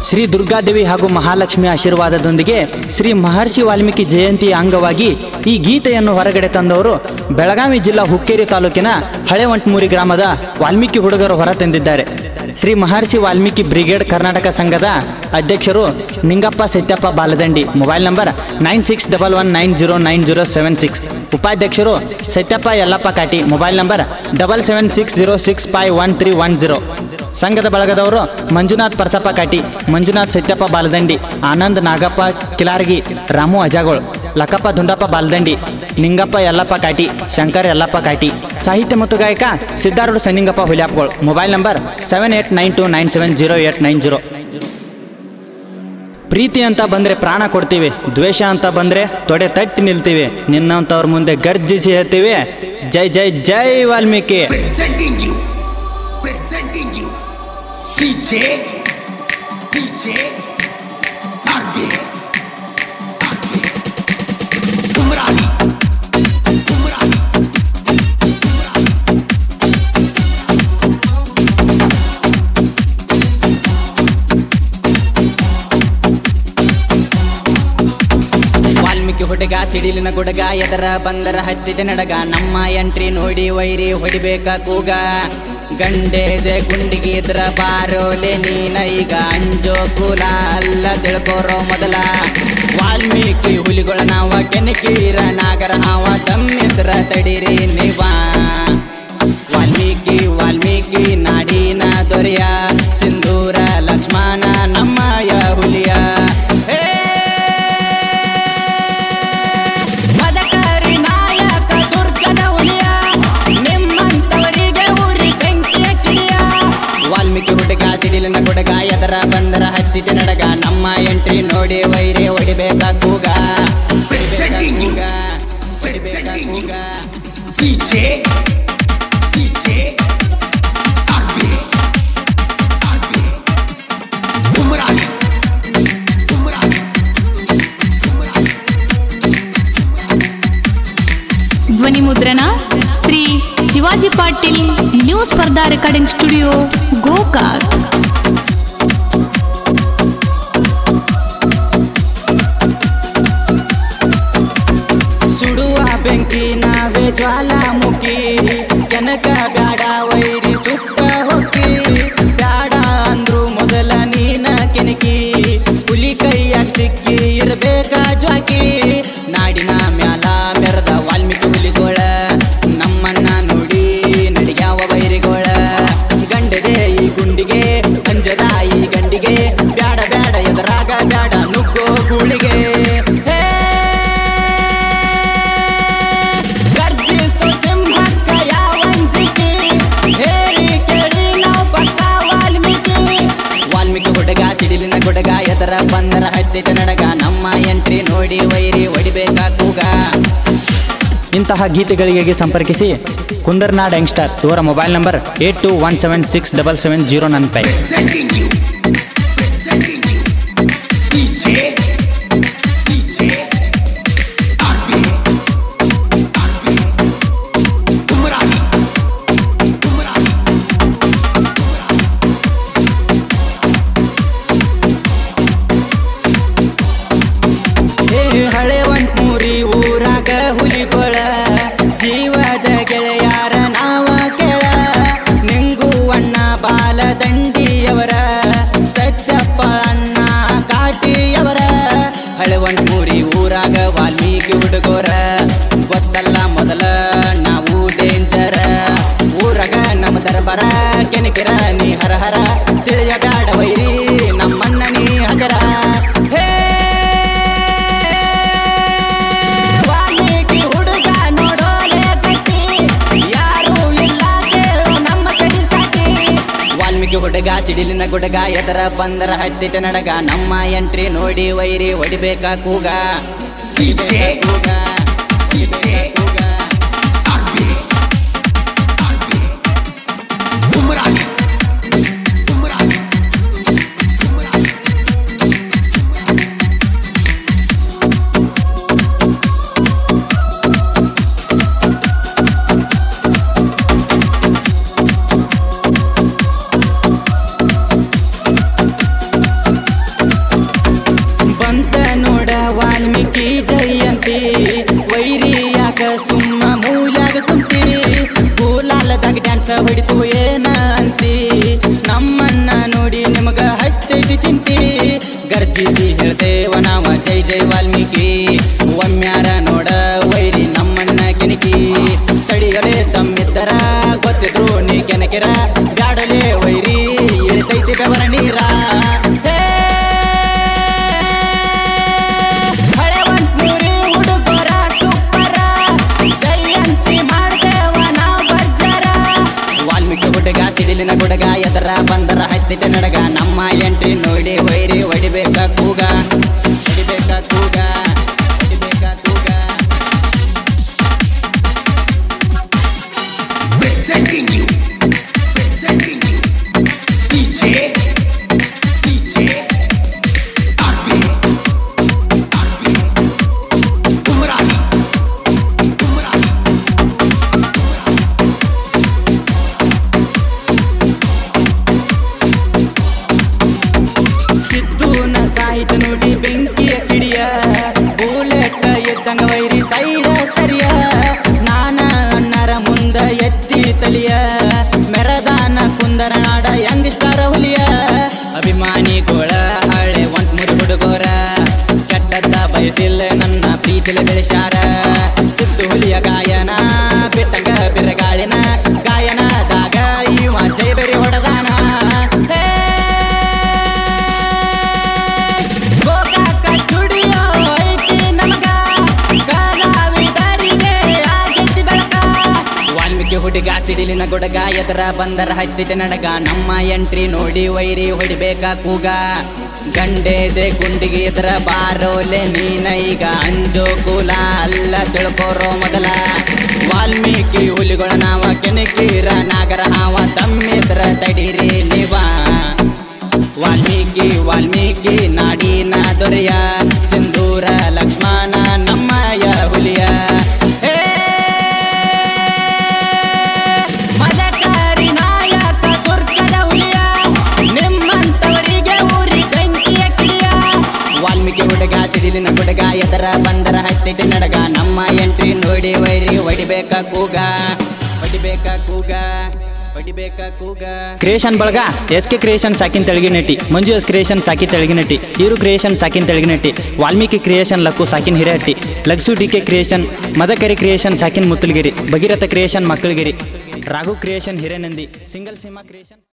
ಶ್ರೀ ದುರ್ಗಾದೇವಿ ಹಾಗೂ ಮಹಾಲಕ್ಷ್ಮಿ ಆಶೀರ್ವಾದದೊಂದಿಗೆ ಶ್ರೀ ಮಹರ್ಷಿ ವಾಲ್ಮೀಕಿ ಜಯಂತಿ ಅಂಗವಾಗಿ ಈ ಗೀತೆಯನ್ನು ಹೊರಗಡೆ ತಂದವರು ಬೆಳಗಾವಿ ಜಿಲ್ಲಾ ಹುಕ್ಕೇರಿ ತಾಲೂಕಿನ ಹಳೆವಂಟ್ಮೂರಿ ಗ್ರಾಮದ ವಾಲ್ಮೀಕಿ ಹುಡುಗರು ಹೊರತಂದಿದ್ದಾರೆ ಶ್ರೀ ಮಹರ್ಷಿ ವಾಲ್ಮೀಕಿ ಬ್ರಿಗೇಡ್ ಕರ್ನಾಟಕ ಸಂಘದ ಅಧ್ಯಕ್ಷರು Ningappa Satyappa Baladandi mobile number nine six double one nine zero nine zero seven six ಉಪಾಧ್ಯಕ್ಷರು Satyappa Yallappa Kati mobile number double seven six zero six five one three one zero ಸಂಘದ ಬಳಗದವರು ಮಂಜುನಾಥ್ ಪರಸಪ್ಪ ಕಾಟಿ ಮಂಜುನಾಥ್ ಸತ್ಯಪ್ಪ ಬಾಲದಂಡಿ ಆನಂದ್ ನಾಗಪ್ಪ ಕಿಲಾರ್ಗಿ ರಾಮು ಅಜಾಗೋಳ್ ಲಕ್ಕಪ್ಪ ದುಂಡಪ್ಪ ಬಾಲದಂಡಿ ನಿಂಗಪ್ಪ ಯಲ್ಲಪ್ಪ ಕಾಟಿ ಶಂಕರ್ ಯಲ್ಲಪ್ಪ ಕಾಟಿ ಸಾಹಿತ್ಯ ಮತ್ತು ಗಾಯಕ Siddharoodha Sanningappa Huliyapgol mobile number seven eight nine two nine seven zero eight nine zero ಪ್ರೀತಿ ಅಂತ ಬಂದ್ರೆ ಪ್ರಾಣ ಕೊಡ್ತೀವಿ ದ್ವೇಷ ಅಂತ ಬಂದ್ರೆ ತೊಡೆ ತಟ್ಟಿ ನಿಲ್ತೀವಿ ನಿನ್ನಂತವ್ರ ಮುಂದೆ ಗರ್ಜಿಸಿ ಹೇಳ್ತೀವಿ ಜೈ ಜೈ ಜೈ Valmiki presenting you, presenting you, DJ, DJ, RJ, RJ, Umrani, Umrani, Valmiki ಹುಡುಗ ಸಿಡಿಲಿನ ಗುಡಗ ಎದರ ಬಂದರ ಹತ್ತಿದ ನಡಗ ನಮ್ಮ ಎಂಟ್ರಿ ನೋಡಿ ವೈರಿ ಹೊಡಿಬೇಕ ಕೂಗ ಗಂಡೆದೆ ಗುಂಡಿಗೆ ಇದ್ರ ಬಾರೋಲೆ ನೀನ ಈಗ ಅಂಜೋ ಕೂಲ ಅಲ್ಲ ತಿಳ್ಕೋರೋ ಮೊದಲ ವಾಲ್ಮೀಕಿ ಹುಲಿಗಳ ನಾವ ಕೆನಕೀರ ನಾಗರ ಹಾವ ತಮ್ಮಿದ್ರ ತಡಿರಿ ನೀವ ವಾಲ್ಮೀಕಿ ವಾಲ್ಮೀಕಿ ನಾಡಿನ ದೊರೆಯ ಸಿಂಧೂರ ಲಕ್ಷ್ಮಣ ನಮ್ಮಯ ಹುಲಿಯ ಹೇ ಮದಕರಿ ನಾಯಕ ದುರ್ಗದ ಹುಲಿಯ ನಿಮ್ಮಂತವರಿಗೆ ಊರಿ ಬೆಂಕಿಯ ಕಿಡಿಯ ವಾಲ್ಮೀಕಿ ಹುಡುಗ ಸಿಡಿಲಿನ ಗುಡಗ ಎದರ ಬಂದರ ಹತ್ತಿದ ನಡಗ ನಮ್ಮ ಎಂಟ್ರಿ ನೋಡಿ ವೈರಿ ಹೊಡಿಬೇಕ ಕೂಗ Presenting you. presenting you, DJ, DJ, RJ, RJ, Umrani, Umrani, Umrani. ಧ್ವನಿ ಮುದ್ರಣ Shri Shivaji Patil new Spardha recording studio Gokak ಸುಡುವ ಬೆಂಕಿ ನಾವೇ ಜ್ವಾಲಾಮುಖಿ ಜನಕ ಬ್ಯಾಡ ವೈರಿ ಸುಟ್ಟ ಹೊಕ್ಕಿ ಬ್ಯಾಡ ಅಂದ್ರು ಮೊದಲ ನೀನ ಕೆನಕಿ ಹುಲಿ ಕೈಯಾಗ ಸಿಕ್ಕಿ ಇರ್ಬೇಕ ಜ್ವಾಕಿ ನಾಡಿನ ಮ್ಯಾಲ ಮೆರೆದ ವಾಲ್ಮೀಕಿ ಹುಲಿಗೋಳ ನಮ್ಮನ್ನ ನೋಡಿ ನಡಿಯಾವ ವೈರಿಗೋಳ ಗಂಡದೆ ಈ ಗುಂಡಿಗೆ ಅಂಜದ ಈ ಗಂಡಿಗೆ ಬ್ಯಾಡ ಬ್ಯಾಡ ಎದರಾಗ ಬ್ಯಾಡ ನುಗ್ಗೋ ಗುಳಿಗೆ ಹೇ ಗರ್ಜಿಸೋ ಸಿಂಹಕ್ಕ ಯಾವಂಜಿಕೆ ಹೇಳಿ ಕೇಳಿ ನಾವು ಪಕ್ಕ ವಾಲ್ಮೀಕಿ ವಾಲ್ಮೀಕಿ ಹುಡುಗ ಸಿಡಿಲಿನ ಗುಡಗ ಎದರ ಬಂದರ ಹತ್ತಿದ ನಡಗ ನಮ್ಮ ಎಂಟ್ರಿ ನೋಡಿ ವೈರಿ ಹೊಡಿಬೇಕ ಕೂಗ ಇಂತಹ ಗೀತೆಗಳಿಗೆ ಸಂಪರ್ಕಿಸಿ ಕುಂದರ್ನಾಡ್ ಯಂಗ್ಸ್ಟರ್ ಇವರ mobile number eight two one seven six double seven zero nine five Presenting you, presenting you, DJ, DJ, RJ, RJ, Umrani, Umrani, ಹೇ ಹಳೆ ಒಂಟ್ಮೂರಿ ಊರಾಗ ಹುಲಿಗೊಳ ಜೀವದ ಗೆಳೆಯಾರ ನಾವ ಕೆಳ ನಿಂಗು ಅಣ್ಣ ಬಾಲದಂಡಿಯವರ ಸತ್ಯಪ್ಪ ಅಣ್ಣ ಕಾಟಿಯವರ ಹಳೆ ಒಂಟ್ಮೂರಿ ಊರಾಗ ವಾಲ್ಮೀಕಿ ಹುಡುಗೋರ ಗೊತ್ತಲ್ಲ ಮೊದಲ ನಾವು ಡೇಂಜರ ಊರಾಗ ನಮ್ಮ ದರ್ಬಾರ ಕೆನಕಿರ ನೀ ಹರ ಹರ ತಿಳಿಯಗಾಡ ವೈರಿ ನಮ್ಮಣ್ಣ ನೀ ಹಜರ ಹೇ ವಾಲ್ಮೀಕಿ ಹುಡುಗ ನೋಡೋಲೆ ಗಟ್ಟಿ ಯಾರು ಇಲ್ಲ ಕೇಳು ನಮ್ಮ ಕಡಿ ಸಾಕಿ ವಾಲ್ಮೀಕಿ ಹುಡುಗ ಸಿಡಿಲಿನ ಗುಡಗ ಎದರ ಬಂದರ ಹತ್ತಿಟ ನಡಗ ನಮ್ಮ ಎಂಟ್ರಿ ನೋಡಿ ವೈರಿ ಹೊಡಿಬೇಕ ಕೂಗ DJ, ಕೂಗ DJ, RJ, RJ, Umrani, Umrani, Umrani. ಮತ್ತ ಹೊಡಿತು ಏನ ಅಂತಿ ನಮ್ಮನ್ನ ನೋಡಿ ನಿಮಗ ಹತ್ತೈತಿ ಚಿಂತಿ ಗರ್ಜಿಸಿ ಹೇಳ್ತೇವ ನಾವ ಜೈ ಜೈ ವಾಲ್ಮೀಕಿ ಒಮ್ಮ್ಯಾರ ನೋಡ ವೈರಿ ನಮ್ಮನ್ನ ಕೆಣಕಿ ತಡಿಗಲೇ ತಮ್ಮಿದ್ದರ ಗೊತ್ತಿದ್ರು ನೀ ಕೆನಕಿರ ಬ್ಯಾಡಲೇ ವೈರಿ ಇಳಿತೈತಿ ಬೆವರ ನೀರ ಹೇ! ಹಳೆವಂತೂರಿ ಹುಡುಗರ ಸೂಪರ ಜಯಂತಿ ಮಾಡ್ದೇವ ನಾವ್ ಬರ್ಜರ ವಾಲ್ಮೀಕಿ ಹುಡುಗ ಸಿಡಿಲಿನ ಗುಡಗ ಎದರ ಬಂದರ ಹತ್ತಿದ ನಡಗ ನಮ್ಮ ಎಂಟ್ರಿ ನೋಡಿ ವೈರಿ ಹೊಡಿಬೇಕ ಕೂಗ ಹೊಡಿಬೇಕ ಕೂಗ ಹೊಡಿಬೇಕ ಕೂಗ Presenting you, presenting you, DJ, DJ, Arvin, Arvin, Umrani, Umrani, ಸಿದ್ದೂನ ಸಾಹಿತ್ಯ ನೋಡಿ ಬೆಂಕಿಯ ಕಿಡಿಯ ಬುಲೆಟ್ ಎದ್ದಂಗ ವೈರಿ ಸೈಡ ಸರಿಯ ನಾನ ಅಣ್ಣರ ಮುಂದ ಎತ್ತಿ ತಲಿಯ ಮೆರದಾನ ಕುಂದರ ನಾಡ ಯಂಗ್ಸ್ಟಾರ ಹುಲಿಯ ಅಭಿಮಾನಿಗೋಳ ಹಳೆ ಒಂಟ್ ಮುರಿ ಹುಡುಗೋರ ಕೆಟ್ಟದ್ದ ಬಯಸಿಲ್ಲ ನನ್ನ ಪ್ರೀತಿಲ ಬೆಳೆಸಾರ ಸಿದ್ದು ಹುಲಿಯ ಗಾಯನ ಬಿಟ್ಟಂಗ ಬಿರಗಾಳಿನ ಗಾಯನದಾಗ ಇವ ಜೈ ಬೆರಿ ಹೊಡೆದಾನ ಹೇ ಗೋಕಾಕ ಸ್ಟುಡಿಯೋ ಐತಿ ನಮಗ ಕಲಾವಿದರಿಗೆ ಆಗೈತಿ ಬೆಳಕ ವಾಲ್ಮೀಕಿ ಹುಡುಗ ಸಿಡಿಲಿನ ಗುಡಗ ಎದರ ಬಂದರ ಹತ್ತಿದ ನಡಗ ನಮ್ಮ ಎಂಟ್ರಿ ನೋಡಿ ವೈರಿ ಹೊಡಿಬೇಕ ಕೂಗ ಗಂಡೆದೆ ಗುಂಡಿಗೆ ಎದರ ಬಾರೋಲೆ ನೀನ ಈಗ ಅಂಜೋ ಕೂಲ ಅಲ್ಲ ತಿಳ್ಕೋರೋ ಮೊದಲ ವಾಲ್ಮೀಕಿ ಹುಲಿಗಳ ನಾವ ಕೆಣಕೀರ ನಾಗರ ಹಾವ ತಮ್ಮಿದ್ರ ತಡೀರಿ ನೀವ ವಾಲ್ಮೀಕಿ ವಾಲ್ಮೀಕಿ ನಾಡಿನ ದೊರೆಯ ಸಿಂಧೂರ ಲಕ್ಷ್ಮಣ ನಮ್ಮಯ ಹುಲಿಯ ಹೇ! ಮದಕಾರಿ ನಾಯಕ ದುರ್ಗದ ಹುಲಿಯ ನಿಮ್ಮಂತವರಿಗೆ ಊರಿ ಬೆಂಕಿಯ ಕಿಡಿಯ ವಾಲ್ಮೀಕಿ ಹುಡುಗ ಸಿಡಿಲಿನ ಹುಡುಗ ಎದರ ಬಂದರ ಹತ್ತಿದ ನಡಗ ನಮ್ಮ ಎಂಟ್ರಿ ನೋಡಿ ವೈರಿ ಹೊಡಿಬೇಕ ಕೂಗ ಹೊಡಿಬೇಕ ಕೂಗ ಹೊಡಿಬೇಕ ಕೂಗ ಕ್ರಿಯೇಷನ್ ಬಳಗ ಎಸ್ ಕೆ ಕ್ರಿಯೇಷನ್ ಸಾಕಿನ ತೆಳಗಿ ನಟಿ ಮಂಜು ಎಸ್ ಕ್ರಿಯೇಷನ್ ಸಾಕಿ ತೆಳಗಿ ನಟಿ ಇರು ಕ್ರಿಯೇಷನ್ ಸಾಕಿನ ತೆಳಗಿ ನಟಿ ವಾಲ್ಮೀಕಿ ಕ್ರಿಯೇಷನ್ ಲಕ್ಕು ಸಾಕಿನ ಹಿರೇಹಟ್ಟಿ ಲಗ್ಸು D K creation Madakari creation ಸಾಕಿನ Muttalagiri Bhagiratha creation Makkalagiri Raghu creation Hirenandi single cinema creation